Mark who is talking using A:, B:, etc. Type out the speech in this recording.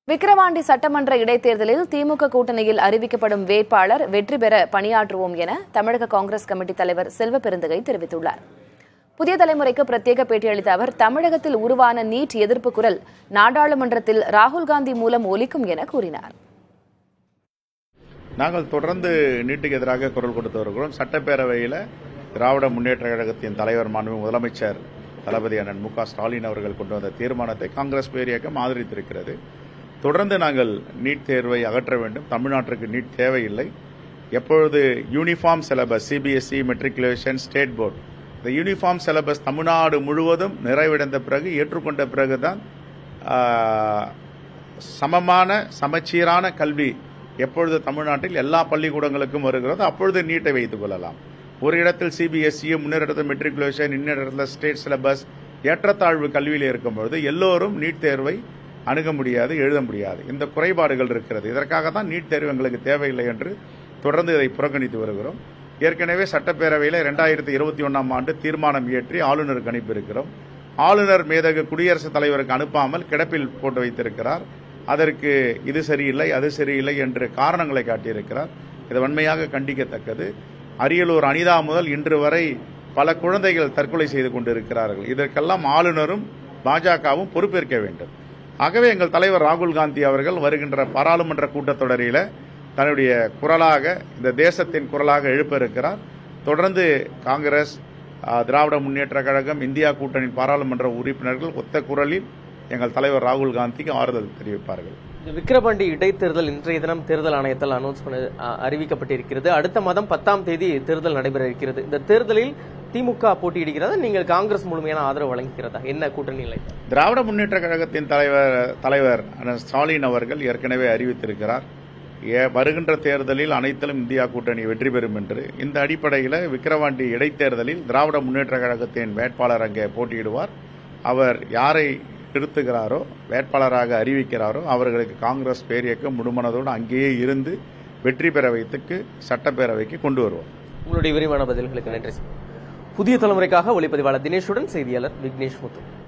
A: விக்கிரவாண்டி சட்டமன்ற இடைத்தேர்தலில் திமுக கூட்டணியில் அறிவிக்கப்படும் வேட்பாளர் வெற்றி பெற பணியாற்றுவோம் என தமிழக காங்கிரஸ் கமிட்டி தலைவர் செல்வ பெருந்தகை தெரிவித்துள்ளார் புதிய தலைமுறைக்கு பிரத்யேக பேட்டியளித்த அவர் தமிழகத்தில் உருவான நீட் எதிர்ப்பு குரல் நாடாளுமன்றத்தில் ராகுல் காந்தி மூலம் ஒலிக்கும் என கூறினார்
B: நாங்கள் தொடர்ந்து நீட்டுக்கு எதிராக குரல் கொடுத்து வருகிறோம் சட்டப்பேரவையில் திராவிட முன்னேற்ற கழகத்தின் தலைவர் மாண்பு முதலமைச்சர் தளபதி அண்ணன் மு க ஸ்டாலின் அவர்கள் கொண்டு வந்த தீர்மானத்தை காங்கிரஸ் பேரியக்கம் ஆதரித்திருக்கிறது தொடர்ந்து நாங்கள் நீட் தேர்வை அகற்ற வேண்டும் தமிழ்நாட்டிற்கு நீட் தேவையில்லை எப்பொழுது uniform syllabus CBSE matriculation state board இந்த யூனிஃபார்ம் சிலபஸ் தமிழ்நாடு முழுவதும் நிறைவடைந்த பிறகு ஏற்றுக்கொண்ட பிறகுதான் ஆஹ், சமமான சமச்சீரான கல்வி எப்பொழுது தமிழ்நாட்டில் எல்லா பள்ளிக்கூடங்களுக்கும் வருகிறதோ அப்பொழுது நீட்டை வைத்துக் கொள்ளலாம் ஒரு இடத்தில் சிபிஎஸ்இ முன்னர் இடத்தில் மெட்ரிகுலேஷன் இன்னொரு இடத்துல ஸ்டேட் சிலபஸ் ஏற்றத்தாழ்வு கல்வியில் இருக்கும்பொழுது எல்லோரும் நீட் தேர்வை அணுக முடியாது எழுத முடியாது இந்த குறைபாடுகள் இருக்கிறது இதற்காக தான் நீட் தேர்வு எங்களுக்கு தேவையில்லை என்று தொடர்ந்து இதை புறக்கணித்து வருகிறோம் ஏற்கனவே சட்டப்பேரவையில் இரண்டாயிரத்தி இருபத்தி ஒன்றாம் ஆண்டு தீர்மானம் இயற்றி ஆளுநருக்கு அனுப்பியிருக்கிறோம் ஆளுநர் மேதகு குடியரசுத் தலைவருக்கு அனுப்பாமல் கிடப்பில் போட்டு வைத்திருக்கிறார் அதற்கு இது சரியில்லை அது சரியில்லை என்று காரணங்களை காட்டியிருக்கிறார் இது வன்மையாக கண்டிக்கத்தக்கது அரியலூர் அனிதா முதல் இன்று வரை பல குழந்தைகள் தற்கொலை செய்து கொண்டிருக்கிறார்கள் இதற்கெல்லாம் ஆளுநரும் பாஜகவும் பொறுப்பேற்க வேண்டும் ஆகவே எங்கள் தலைவர் ராகுல் காந்தி அவர்கள் வருகின்ற பாராளுமன்ற கூட்டத்தொடரில் தன்னுடைய குரலாக இந்த தேசத்தின் குரலாக எழுப்ப இருக்கிறார் தொடர்ந்து காங்கிரஸ் ஆ, திராவிட முன்னேற்ற கழகம் இந்தியா கூட்டணி பாராளுமன்ற உறுப்பினர்கள் ஒத்த குரலில் எங்கள் தலைவர் ராகுல் காந்திக்கு ஆறுதல் தெரிவிப்பார்கள்
C: இந்த விக்கிரவாண்டி இடைத்தேர்தல் இன்றைய தினம் தேர்தல் ஆணையத்தால் அனௌன்ஸ் பண்ண அ, அறிவிக்கப்பட்டிருக்கிறது அடுத்த மாதம் பத்தாம் தேதி தேர்தல் நடைபெற இருக்கிறது இந்த தேர்தலில் திமுக போட்டியிடுகிறதா நீங்கள் காங்கிரஸ் முழுமையான ஆதரவு வழங்குகிறதா என்ன கூட்டணி நிலை
B: திராவிட முன்னேற்ற கழகத்தின் தலைவர் தலைவர் அண்ணன் ஸ்டாலின் அவர்கள் ஏற்கனவே அறிவித்திருக்கிறார் ஏ- வருகின்ற தேர்தலில் அனைத்திலும் இந்தியா கூட்டணி வெற்றி பெறும் என்று இந்த அடிப்படையில் விக்கிரவாண்டி இடைத்தேர்தலில் திராவிட முன்னேற்ற கழகத்தின் வேட்பாளர் அங்கே போட்டியிடுவார் அவர் யாரை நிறுத்துகிறாரோ வேட்பாளராக அறிவிக்கிறாரோ அவர்களுக்கு காங்கிரஸ் பேரியக்கம் முழுமனதோடு அங்கேயே இருந்து வெற்றி பெற வைத்துக்கு சட்டப்பேரவைக்கு கொண்டு வருவோம்
C: உங்களுடைய விரிவான பதில்களுக்கு நன்றி புதிய தலைமுறைக்காக ஒளிப்பதிவாளர் தினேஷுடன் செய்தியாளர் விக்னேஷ் முத்து